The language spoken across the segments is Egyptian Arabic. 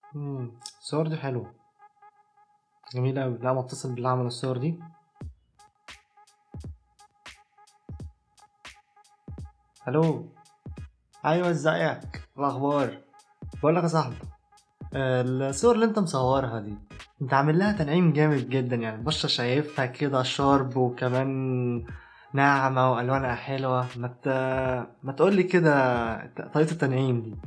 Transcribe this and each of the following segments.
امم الصور دي حلوة جميلة أوي لا ما اتصل بالله عمل الصور دي الو ايوه ازيك إيه الاخبار بقول لك يا صاحبي آه، الصور اللي انت مصورها دي انت عامل لها تنعيم جامد جدا يعني البشرة شايفها كده شارب وكمان ناعمة والوانها حلوة ما ت... ما تقول لي كده طريقة التنعيم دي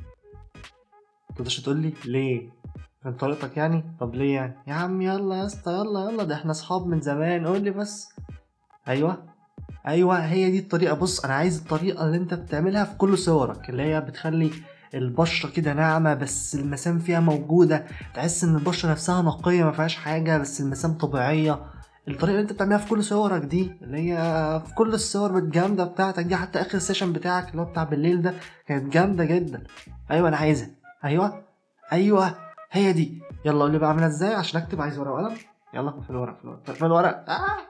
تقدرش تقول لي ليه من طريقتك يعني طب ليه يعني يا عم يلا يا اسطى يلا يلا ده احنا اصحاب من زمان قول لي بس ايوه ايوه هي دي الطريقه بص انا عايز الطريقه اللي انت بتعملها في كل صورك اللي هي بتخلي البشره كده ناعمه بس المسام فيها موجوده تحس ان البشره نفسها نقيه ما فيهاش حاجه بس المسام طبيعيه الطريقه اللي انت بتعملها في كل صورك دي اللي هي في كل الصور الجامده بتاعتك دي حتى اخر سيشن بتاعك اللي هو بتاع بالليل ده كانت جامده جدا ايوه انا عايزها ايوه ايوه هي دي يلا قول لي بعملها ازاي عشان اكتب عايز ورقه وقلم يلا في الورق في الورق في الورق آه.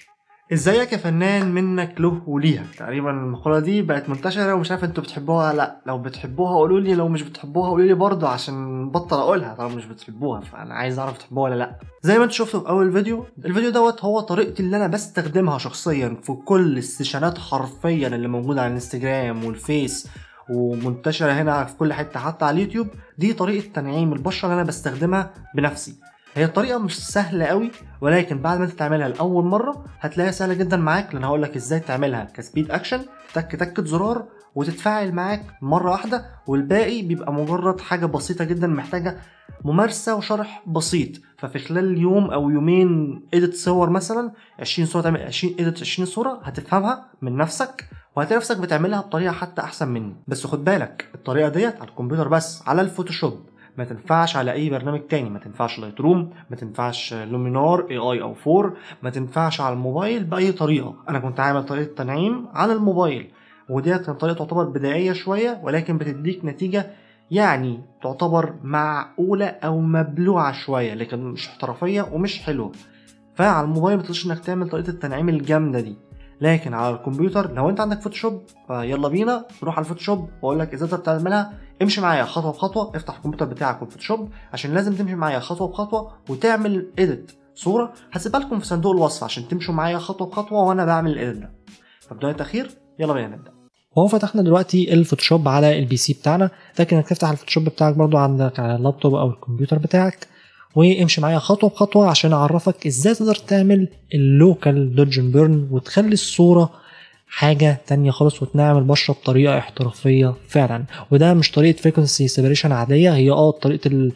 ازيك يا فنان منك له وليها تقريبا المقولة دي بقت منتشرة ومش عارف انتوا بتحبوها لا لو بتحبوها قولوا لي لو مش بتحبوها قولوا لي برضه عشان بطل اقولها طالما مش بتحبوها فانا عايز اعرف بتحبوها ولا لا زي ما انتوا شفتوا في اول فيديو الفيديو دوت هو طريقتي اللي انا بستخدمها شخصيا في كل السيشنات حرفيا اللي موجودة على الانستجرام والفيس ومنتشرة هنا في كل حتة حتى على اليوتيوب دي طريقة تنعيم البشرة اللي انا بستخدمها بنفسي هي الطريقة مش سهلة قوي ولكن بعد ما انت تعملها لأول مرة هتلاقيها سهلة جدا معاك لأن هقولك ازاي تعملها كسبيد أكشن تك تكة زرار وتتفاعل معاك مرة واحدة والباقي بيبقى مجرد حاجة بسيطة جدا محتاجة ممارسة وشرح بسيط ففي خلال يوم أو يومين إيديت صور مثلا 20 صورة تعمل 20 إيديت 20 صورة هتفهمها من نفسك وهتلاقي نفسك بتعملها بطريقة حتى أحسن مني بس خد بالك الطريقة ديت على الكمبيوتر بس على الفوتوشوب ما تنفعش على اي برنامج تاني ما تنفعش لايت روم ما تنفعش لومينار اي اي او 4 ما تنفعش على الموبايل باي طريقه انا كنت عامل طريقه تنعيم على الموبايل وديت كانت طريقه تعتبر بدائيه شويه ولكن بتديك نتيجه يعني تعتبر معقوله او مبلوعه شويه لكن مش احترافيه ومش حلوه فعلى الموبايل ما تقدرش انك تعمل طريقه التنعيم الجامده دي لكن على الكمبيوتر لو انت عندك فوتوشوب فيلا بينا نروح على الفوتوشوب واقول لك ازاي تقدر تعملها امشي معايا خطوه بخطوه افتح الكمبيوتر بتاعك والفوتوشوب عشان لازم تمشي معايا خطوه بخطوه وتعمل اديت صوره هسيبها لكم في صندوق الوصف عشان تمشوا معايا خطوه بخطوه وانا بعمل الاديت ده فبدايه تاخير يلا بينا نبدا وهو فتحنا دلوقتي الفوتوشوب على البي سي بتاعنا لكن انك تفتح الفوتوشوب بتاعك برضو عندك على اللابتوب او الكمبيوتر بتاعك وامشي معايا خطوه بخطوه عشان اعرفك ازاي تقدر تعمل اللوكال دوج بيرن وتخلي الصوره حاجة تانية خالص وتنعم البشرة بطريقة احترافية فعلا وده مش طريقة فريكونسي سيبريشن عادية هي اه طريقة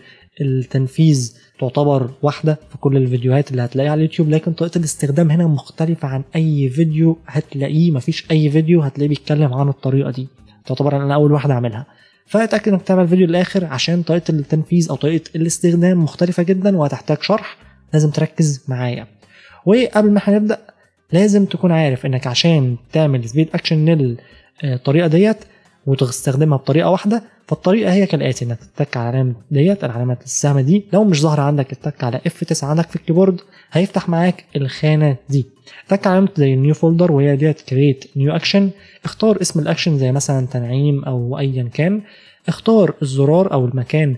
التنفيذ تعتبر واحدة في كل الفيديوهات اللي هتلاقيها على اليوتيوب لكن طريقة الاستخدام هنا مختلفة عن أي فيديو هتلاقيه مفيش أي فيديو هتلاقيه بيتكلم عن الطريقة دي تعتبر أنا أول واحد أعملها فاتأكد إنك تعمل فيديو للآخر عشان طريقة التنفيذ أو طريقة الاستخدام مختلفة جدا وهتحتاج شرح لازم تركز معايا وقبل ما احنا نبدأ لازم تكون عارف انك عشان تعمل سبيد اكشن للطريقه ديت وتستخدمها بطريقه واحده فالطريقه هي كالاتي انك تتك على العلامه ديت العلامه السهم دي لو مش ظاهره عندك اتك على اف 9 عندك في الكيبورد هيفتح معاك الخانه دي تك على علامه زي النيو فولدر وهي ديت كريت نيو اكشن اختار اسم الاكشن زي مثلا تنعيم او ايا كان اختار الزرار او المكان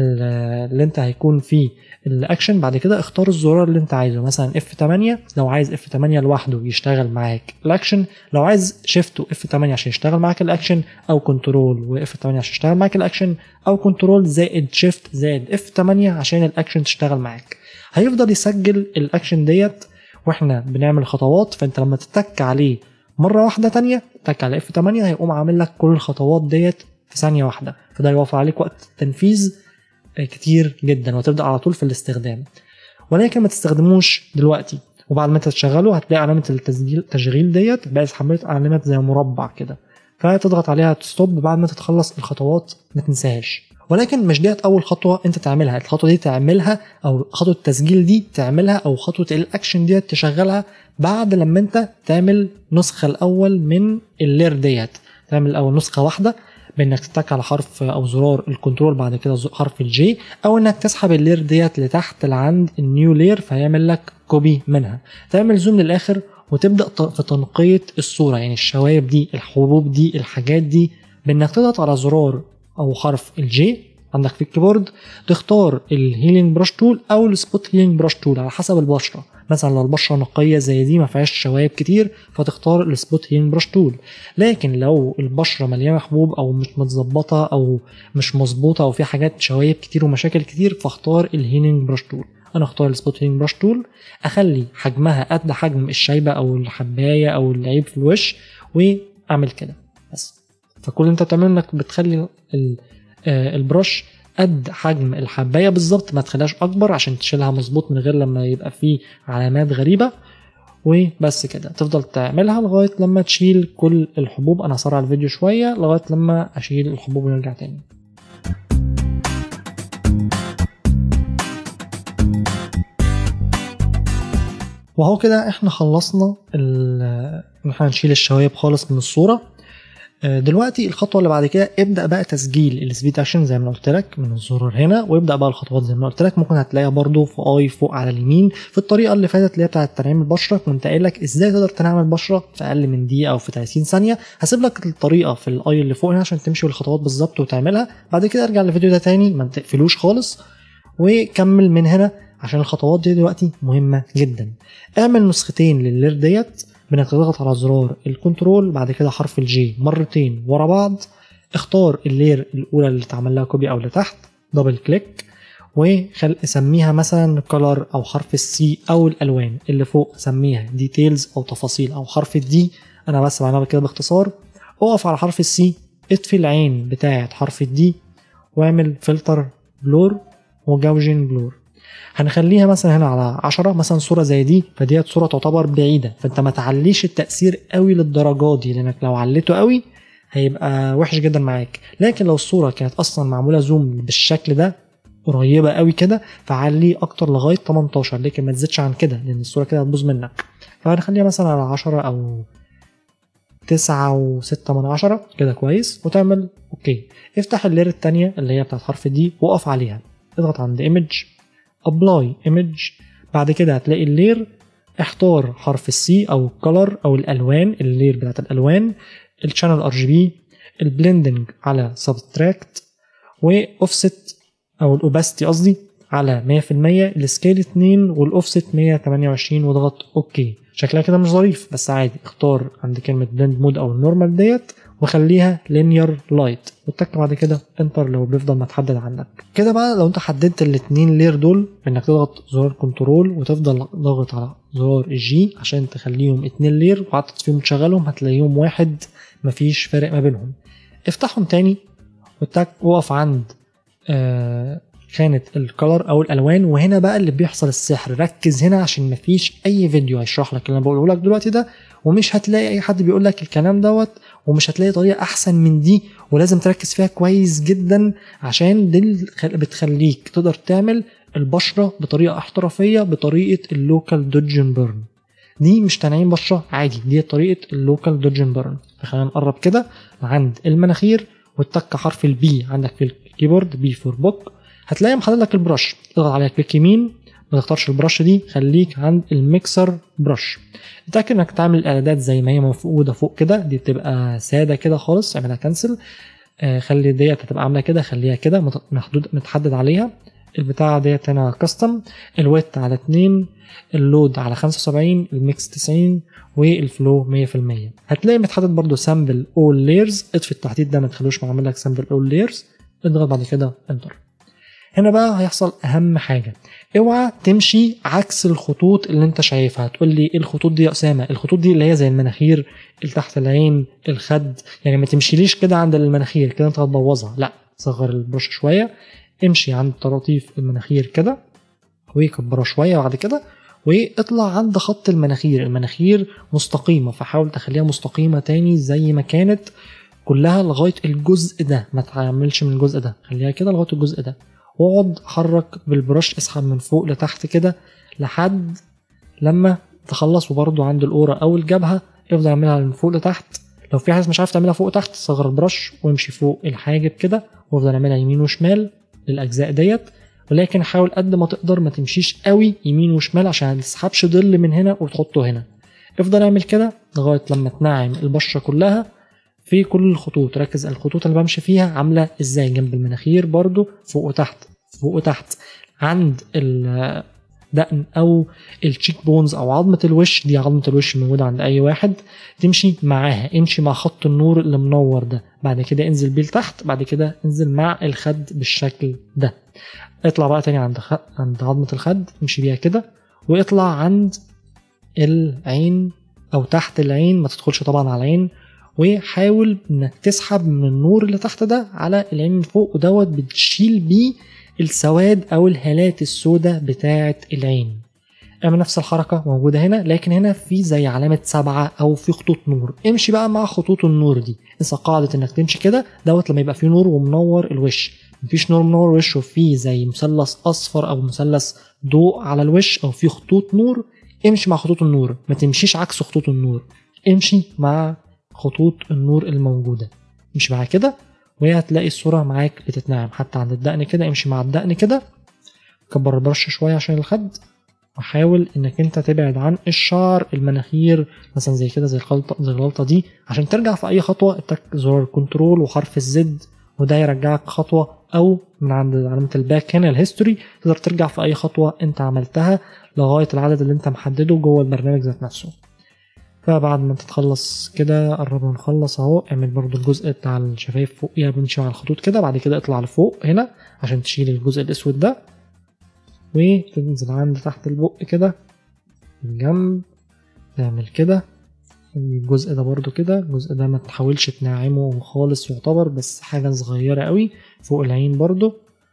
اللي انت هيكون فيه الاكشن بعد كده اختار الزرار اللي انت عايزه مثلا اف 8 لو عايز اف 8 لوحده يشتغل معاك الاكشن لو عايز شيفت اف 8 عشان يشتغل معاك الاكشن او كنترول واف 8 عشان يشتغل معاك الاكشن او كنترول زائد شيفت زائد اف 8 عشان الاكشن تشتغل معاك هيفضل يسجل الاكشن ديت واحنا بنعمل خطوات فانت لما تتك عليه مره واحده تانية تك على اف 8 هيقوم عامل لك كل الخطوات ديت في ثانيه واحده فده يوفر عليك وقت تنفيذ كتير جدا وتبدا على طول في الاستخدام ولكن ما تستخدموش دلوقتي وبعد ما انت تشغله هتلاقي علامه التسجيل التشغيل ديت بقت حملت علامات زي مربع كده فتضغط عليها تستوب بعد ما تتخلص الخطوات ما تنساهاش ولكن مش ديت اول خطوه انت تعملها الخطوه دي تعملها او خطوه التسجيل دي تعملها او خطوه الاكشن ديت تشغلها بعد لما انت تعمل نسخه الاول من اللير ديت تعمل اول نسخه واحده بانك تتك على حرف او زرار الكنترول بعد كده حرف الجي او انك تسحب اللير ديت لتحت لعند النيو لير فيعمل لك كوبي منها تعمل زوم للاخر وتبدا في تنقيه الصوره يعني الشوايب دي الحبوب دي الحاجات دي بانك تضغط على زرار او حرف الجي عندك في الكيبورد تختار الهيلينج براش تول او السبوت هيلينج براش تول على حسب البشره مثلا لو البشره نقيه زي دي ما فيهاش شوايب كتير فتختار السبوت هيلينج براش تول لكن لو البشره مليانه حبوب او مش متظبطه او مش مظبوطه او في حاجات شوايب كتير ومشاكل كتير فاختار الهيلينج براش تول انا اختار السبوت هيلينج براش تول اخلي حجمها قد حجم الشايبه او الحبايه او العيب في الوش واعمل كده بس فكل اللي انت بتعمله انك بتخلي ال- آه، البرش قد حجم الحبايه بالظبط ما تخليهاش اكبر عشان تشيلها مظبوط من غير لما يبقى فيه علامات غريبه وبس كده تفضل تعملها لغايه لما تشيل كل الحبوب انا هسرع الفيديو شويه لغايه لما اشيل الحبوب ونرجع تاني وهو كده احنا خلصنا ال- ان احنا نشيل الشوايب خالص من الصوره آه، دلوقتي الخطوه اللي بعد كده ابدا بقى تسجيل السبيد اكشن زي ما قلت لك من الزرار هنا وابدا بقى الخطوات زي ما قلت لك ممكن هتلاقيها برده في اي فوق على اليمين في الطريقه اللي فاتت اللي هي بتاعه تنعيم البشره كنت قايل لك ازاي تقدر تنعم البشره في اقل من دقيقه او في 30 ثانيه هسيب لك الطريقه في الاي اللي فوق هنا عشان تمشي بالخطوات بالظبط وتعملها بعد كده ارجع للفيديو ده تاني ما تقفلوش خالص وكمل من هنا عشان الخطوات دي دلوقتي مهمه جدا اعمل نسختين لللير ديت بانك تضغط على زرار الكنترول بعد كده حرف الجي مرتين ورا بعض اختار اللير الاولى اللي اتعمل لها كوبي او لتحت دبل كليك وخل اسميها مثلا كلر او حرف السي او الالوان اللي فوق سميها ديتيلز او تفاصيل او حرف الدي انا بس بعملها كده باختصار اقف على حرف السي اطفي العين بتاعه حرف الدي واعمل فلتر بلور وجوجن بلور هنخليها مثلا هنا على 10 مثلا صوره زي دي فديت صوره تعتبر بعيده فانت ما تعليش التاثير قوي للدرجات دي لانك لو عليته قوي هيبقى وحش جدا معاك لكن لو الصوره كانت اصلا معموله زوم بالشكل ده قريبه قوي كده فعليه اكتر لغايه 18 لكن ما تزيدش عن كده لان الصوره كده هتبوظ منك فهنخليها مثلا على 10 او 9 و6 من 10 كده كويس وتعمل اوكي افتح اللير التانية اللي هي بتاعت حرف دي وقف عليها اضغط عند ايمج ابلاي ايمج بعد كده هتلاقي اللير اختار حرف السي او الكلر او الالوان اللير بتاعت الالوان الشانل ار جي بي البلندنج على سبتراكت واوفست او الاوباستي قصدي على 100% السكيل 2 والاوفست 128 واضغط اوكي شكلها كده مش ظريف بس عادي اختار عند كلمه بلند مود او النورمال ديت وخليها لينير لايت وتك بعد كده انتر لو بيفضل متحدد عندك كده بقى لو انت حددت الاتنين لير دول انك تضغط زرار كنترول وتفضل ضاغط على زرار الجي عشان تخليهم اتنين لير وقعدت فيهم تشغلهم هتلاقيهم واحد مفيش فرق ما بينهم افتحهم تاني وتك وقف عند آه خانة الكلر او الالوان وهنا بقى اللي بيحصل السحر ركز هنا عشان مفيش اي فيديو هيشرح لك اللي انا بقوله لك دلوقتي ده ومش هتلاقي اي حد بيقول لك الكلام دوت ومش هتلاقي طريقه احسن من دي ولازم تركز فيها كويس جدا عشان دي اللي بتخليك تقدر تعمل البشره بطريقه احترافيه بطريقه اللوكال دوجن بيرن دي مش تنعيم بشره عادي دي طريقه اللوكال دوجن بيرن فخلينا نقرب كده عند المناخير وتك حرف البي عندك في الكيبورد بي فور بوك هتلاقي محدد لك البرش اضغط عليها كليك يمين ما تختارش البرش دي خليك عند الميكسر برش اتاكد انك تعمل الاعدادات زي ما هي موجوده فوق كده دي بتبقى ساده كده خالص اعملها كنسل آه خلي ديت هتبقى عامله كده خليها كده محدود متحدد عليها البتاعه ديت هنا كاستم الويت على 2 اللود على 75 الميكس 90 والفلو 100% هتلاقي متحدد برضو سامبل اول لايرز اطفي التحديد ده ما تخلوش معمل لك سامبل اول لايرز اضغط بعد كده انتر هنا بقى هيحصل اهم حاجه اوعى تمشي عكس الخطوط اللي انت شايفها هتقول لي ايه الخطوط دي يا اسامه الخطوط دي اللي هي زي المناخير اللي تحت العين الخد يعني ما تمشيليش كده عند المناخير كده انت هتبوظها لا صغر البرش شويه امشي عند طراطيف المناخير كده وكبرها شويه بعد كده واطلع عند خط المناخير المناخير مستقيمه فحاول تخليها مستقيمه تاني زي ما كانت كلها لغايه الجزء ده ما تعملش من الجزء ده خليها كده لغايه الجزء ده واقعد حرك بالبرش اسحب من فوق لتحت كده لحد لما تخلص وبرضو عند القورة او الجبهة افضل اعملها من فوق لتحت لو في حاجة مش عارف تعملها فوق تحت صغر البرش وامشي فوق الحاجب كده وافضل اعملها يمين وشمال للاجزاء ديت ولكن حاول قد ما تقدر ما تمشيش قوي يمين وشمال عشان ما تسحبش ظل من هنا وتحطه هنا افضل اعمل كده لغاية لما تنعم البشرة كلها في كل الخطوط ركز الخطوط اللي بمشي فيها عامله ازاي جنب المناخير برضو فوق وتحت فوق وتحت عند الدقن او التشيك بونز او عظمه الوش دي عظمه الوش موجوده عند اي واحد تمشي معاها امشي مع خط النور اللي منور ده بعد كده انزل بيه لتحت بعد كده انزل مع الخد بالشكل ده اطلع بقى تاني عند خ... عند عظمه الخد امشي بيها كده واطلع عند العين او تحت العين ما تدخلش طبعا على العين وحاول انك تسحب من النور اللي تحت ده على العين من فوق ودوت بتشيل بيه السواد او الهالات السوداء بتاعه العين اعمل نفس الحركه موجوده هنا لكن هنا في زي علامه سبعه او في خطوط نور امشي بقى مع خطوط النور دي انسى قاعده انك تمشي كده دوت لما يبقى فيه نور ومنور الوش مفيش نور منور وش وفيه زي مثلث اصفر او مثلث ضوء على الوش او في خطوط نور امشي مع خطوط النور ما تمشيش عكس خطوط النور امشي مع خطوط النور الموجوده امشي معاها كده وهي هتلاقي الصوره معاك بتتنعم حتى عند الدقن كده امشي مع الدقن كده كبر البرش شويه عشان الخد وحاول انك انت تبعد عن الشعر المناخير مثلا زي كده زي الغلطه زي الغلطه دي عشان ترجع في اي خطوه اتك زرار الكنترول وحرف الزد وده يرجعك خطوه او من عند علامه الباك هنا الهيستوري تقدر ترجع في اي خطوه انت عملتها لغايه العدد اللي انت محدده جوه البرنامج ذات نفسه فبعد ما تتخلص كده قربنا نخلص اهو اعمل برضو الجزء بتاع الشفايف فوقيها بنمشي مع الخطوط كده بعد كده اطلع لفوق هنا عشان تشيل الجزء الاسود ده وتنزل عند تحت البق كده من جنب تعمل كده الجزء ده برضو كده الجزء ده ما تحاولش تنعمه خالص يعتبر بس حاجة صغيرة قوي فوق العين برضو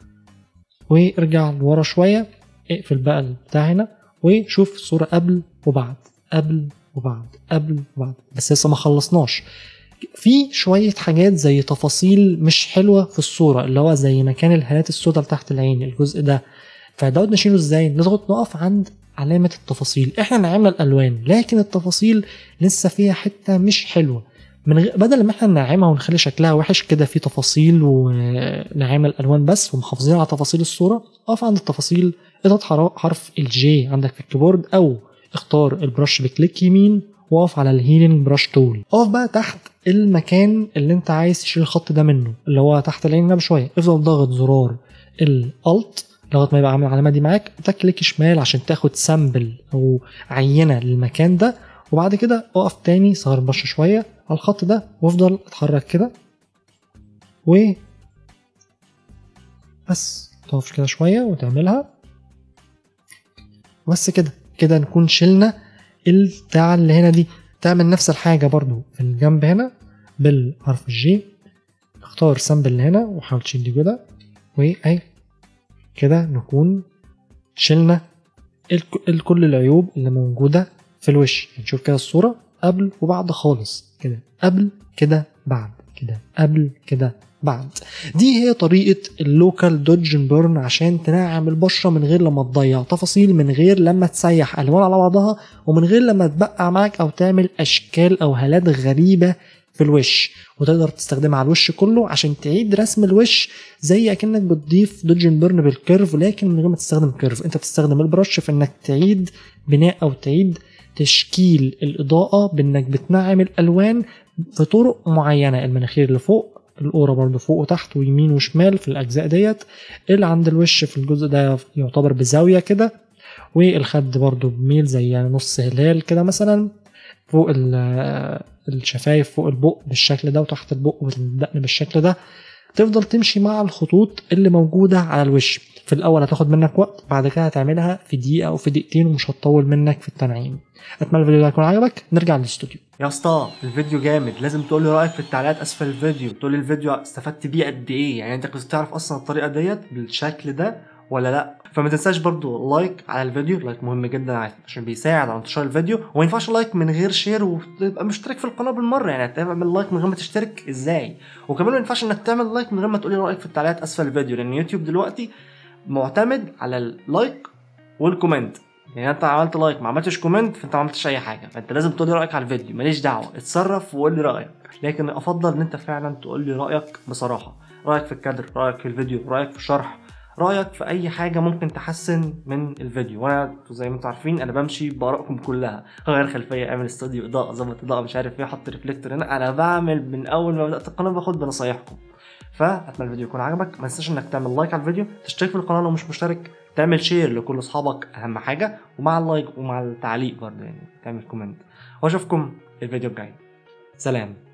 وارجع لورا شوية اقفل بقى البتاع هنا وشوف الصورة قبل وبعد قبل وبعد قبل وبعد بس لسه ما خلصناش في شوية حاجات زي تفاصيل مش حلوة في الصورة اللي هو زي مكان الهالات السوداء تحت العين الجزء ده فدوت نشيله ازاي نضغط نقف عند علامة التفاصيل احنا نعمل الالوان لكن التفاصيل لسه فيها حتة مش حلوة من غ... بدل ما احنا ننعمها ونخلي شكلها وحش كده في تفاصيل ونعمل الوان بس ومحافظين على تفاصيل الصورة اقف عند التفاصيل اضغط حرف الجي عندك في الكيبورد او اختار البرش بكليك يمين واقف على الهيلينج برش تول اقف بقى تحت المكان اللي انت عايز تشيل الخط ده منه اللي هو تحت العين ده بشويه افضل ضاغط زرار الالت لغايه ما يبقى عامل العلامه دي معاك تكليك شمال عشان تاخد سامبل او عينه للمكان ده وبعد كده اقف تاني صغر البرش شويه على الخط ده وافضل اتحرك كده و بس تقف كده شويه وتعملها بس كده كده نكون شلنا البتاع اللي هنا دي تعمل نفس الحاجة برضو في الجنب هنا بالحرف الجي اختار سامبل اللي هنا وحاول تشيل دي كده واهي كده نكون شلنا الك- كل العيوب اللي موجودة في الوش نشوف كده الصورة قبل وبعد خالص كده قبل كده بعد كده قبل كده بعد دي هي طريقة اللوكال دوج بيرن عشان تنعم البشرة من غير لما تضيع تفاصيل من غير لما تسيح ألوان على بعضها ومن غير لما تبقع معاك أو تعمل أشكال أو هالات غريبة في الوش وتقدر تستخدمها على الوش كله عشان تعيد رسم الوش زي اكنك بتضيف دوج بيرن بالكيرف لكن من غير ما تستخدم كيرف انت بتستخدم البرش في انك تعيد بناء او تعيد تشكيل الاضاءه بانك بتنعم الالوان في طرق معينه المناخير اللي فوق القورة برضو فوق وتحت ويمين وشمال في الأجزاء ديت اللي عند الوش في الجزء ده يعتبر بزاوية كده والخد برضو بميل زي يعني نص هلال كده مثلا فوق ال- الشفايف فوق البق بالشكل ده وتحت البق والدقن بالشكل ده تفضل تمشي مع الخطوط اللي موجودة على الوش في الأول هتاخد منك وقت بعد كده هتعملها في دقيقة أو في دقيقتين ومش هتطول منك في التنعيم أتمنى الفيديو ده يكون عجبك نرجع للاستوديو يا اسطى الفيديو جامد لازم تقول لي رايك في التعليقات اسفل الفيديو تقول لي الفيديو استفدت بيه قد ايه يعني انت كنت تعرف اصلا الطريقه ديت بالشكل ده ولا لا فما تنساش برضو لايك على الفيديو لايك مهم جدا عشان بيساعد على انتشار الفيديو وما ينفعش لايك من غير شير وتبقى مشترك في القناه بالمره يعني تعمل لايك من غير ما تشترك ازاي وكمان ما ينفعش انك تعمل لايك من غير ما تقولي رايك في التعليقات اسفل الفيديو لان يوتيوب دلوقتي معتمد على اللايك والكومنت يعني انت عملت لايك ما عملتش كومنت فانت ما عملتش اي حاجه فانت لازم تقول لي رايك على الفيديو ماليش دعوه اتصرف وقول لي رايك لكن افضل ان انت فعلا تقول لي رايك بصراحه رايك في الكادر رايك في الفيديو رايك في الشرح رايك في اي حاجه ممكن تحسن من الفيديو وانا زي ما انتم عارفين انا بمشي بارائكم كلها غير خلفيه اعمل استوديو اضاءه ظبط اضاءه مش عارف ايه حط ريفلكتور هنا انا بعمل من اول ما بدات القناه باخد بنصايحكم فاتمنى الفيديو يكون عجبك ما تنساش انك تعمل لايك على الفيديو تشترك في القناه لو مش مشترك تعمل شير لكل اصحابك اهم حاجه ومع اللايك ومع التعليق برضه يعني تعمل كومنت واشوفكم الفيديو الجاي سلام